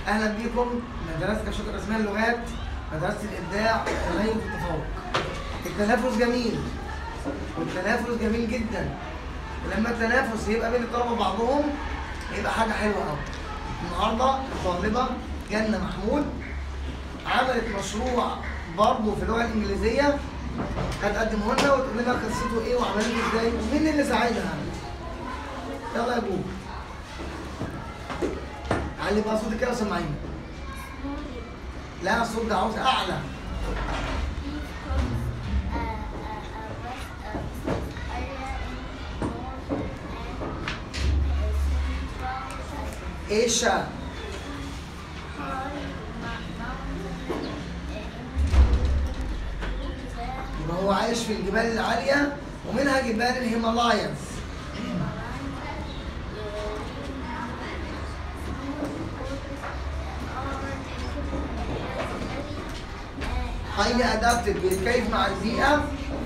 اهلا بيكم مدرسه كشاطر اسماء اللغات مدرسه الابداع والتميز والتفوق التنافس جميل والتنافس جميل جدا ولما التنافس يبقى بين الطلبه بعضهم يبقى حاجه حلوه قوي النهارده الطالبه جنه محمود عملت مشروع برضه في اللغه الانجليزيه هتقدمه لنا وتقول لنا قصته ايه وعملته ازاي ومين اللي ساعدها يلا يا ابوك علي بقى صوتك كده وسمعيني لا الصوت ده عاوز اعلى ايشا يبقى هو عايش في الجبال العالية ومنها جبال الهيمالاياز هايلي ادابتد بيتكيف مع البيئة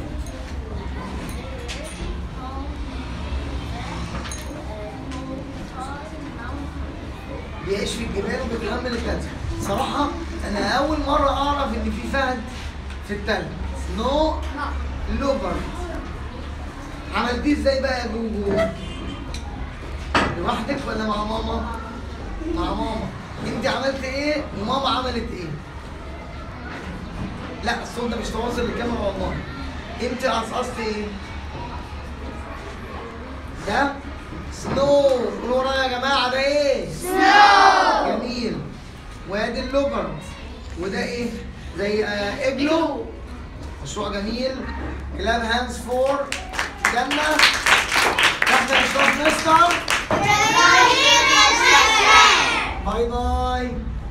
بيعيش في الجبال وبيتحمل التلج صراحة أنا أول مرة أعرف إن في فهد في التلج سنو لوبرد عملتيه ازاي بقى يا جوجو؟ لوحدك ولا مع ماما؟ مع ماما انت عملت ايه وماما عملت ايه؟ لا الصوت ده مش تواصل للكاميرا والله انت قصقصت ايه؟ ده سنو قولوا ورايا يا جماعه ده ايه؟ سنو جميل وادي اللوبرد وده ايه؟ زي آه اجلو مشروع جميل كلاب هاندز فور جنة تحت اشراف مستر باي باي